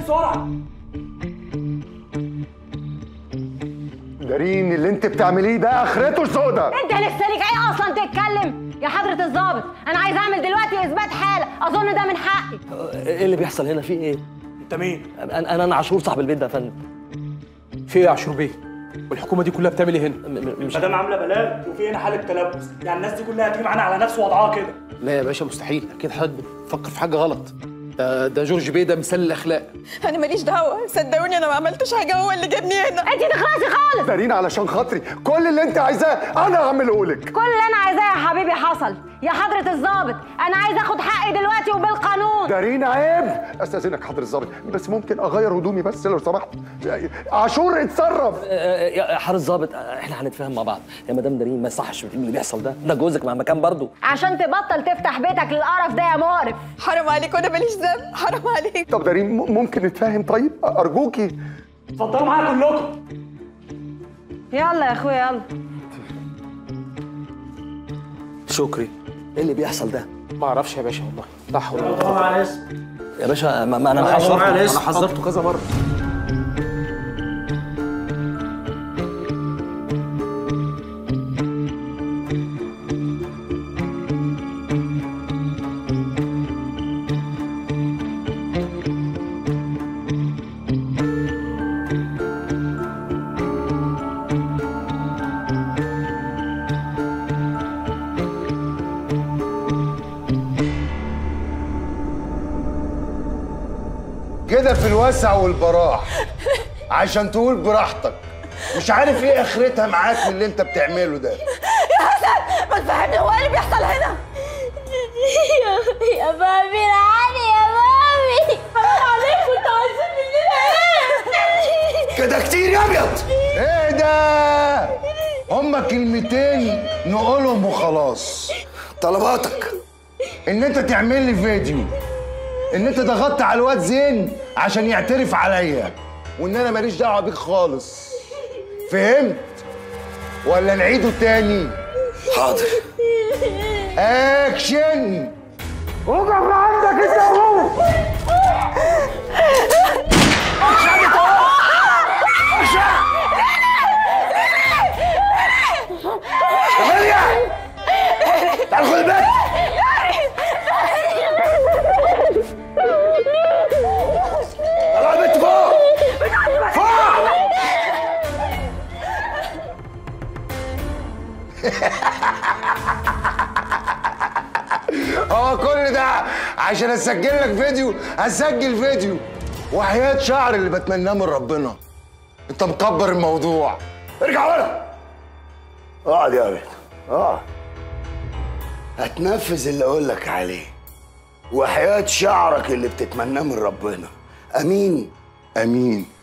بسرعه دارين اللي انت بتعمليه ده اخرته سودا انت لسه ليك ايه اصلا تتكلم يا حضرة الضابط انا عايز اعمل دلوقتي اثبات حالة اظن ده من حقي ايه اللي بيحصل هنا في ايه انت مين انا انا انا عاشور صاحب البيت ده يا فندم في ايه يا عاشور بيه والحكومه دي كلها بتعمل ايه هنا مش مدام عامله بلاغ وفي هنا حاله تلبس يعني الناس دي كلها هتيجي معانا على نفس وضعها كده لا يا باشا مستحيل اكيد حضرتك بتفكر في حاجه غلط ده ده جورج بيه ده مثال الاخلاق انا ماليش دعوه صدقوني انا ما عملتش حاجه هو اللي جابني هنا انت تخلصي خالص دارين علشان خاطري كل اللي انت عايزاه انا هعمله لك كل اللي انا عايزاه يا حبيبي حصل يا حضرة الضابط انا عايز اخد حقي دلوقتي وبالقانون دارين عيب استاذنك حضر الظابط بس ممكن اغير هدومي بس لو سمحت عاشور اتصرف آه، يا حارس ظابط آه، احنا هنتفاهم مع بعض يا مدام دارين ما يصحش اللي بيحصل ده ده جوزك مع مكان برضه عشان تبطل تفتح بيتك للقرف ده يا مقرف حرام عليك وانا ماليش ذنب حرام عليك طب دارين م- ممكن نتفاهم طيب ارجوكي اتفضلوا معايا كلكم يلا يا اخويا يلا شكري ايه اللي بيحصل ده ما اعرفش يا باشا والله لا حول ولا طبعا قوه على اسم يا باشا ما, ما انا معلش، حذرته معلش. انا حذرته كذا مره كده في الوسع والبراح عشان تقول براحتك مش عارف ايه اخرتها معاك من اللي انت بتعمله ده يا حسن ما تفهمني هو ايه اللي بيحصل هنا يا بابي العالي يا بابي حرام عليكم انتوا عايزين مننا ايه؟ كده كتير يا ابيض ايه ده هما كلمتين نقولهم وخلاص طلباتك ان انت تعمل لي فيديو ان انت ضغطت على الواد زين عشان يعترف عليا وان انا ماليش دعوه بيك خالص فهمت ولا نعيده تاني حاضر اكشن وقف عندك انت وهو تعال خد البيت طلع البيت فوق فوق هو كل ده عشان اسجل لك فيديو هسجل فيديو وحياة شعر اللي بتمناه من ربنا انت مكبر الموضوع ارجع ورا اقعد يا بنت اقعد هتنفذ اللي اقول لك عليه وحياة شعرك اللي بتتمناه من ربنا امين امين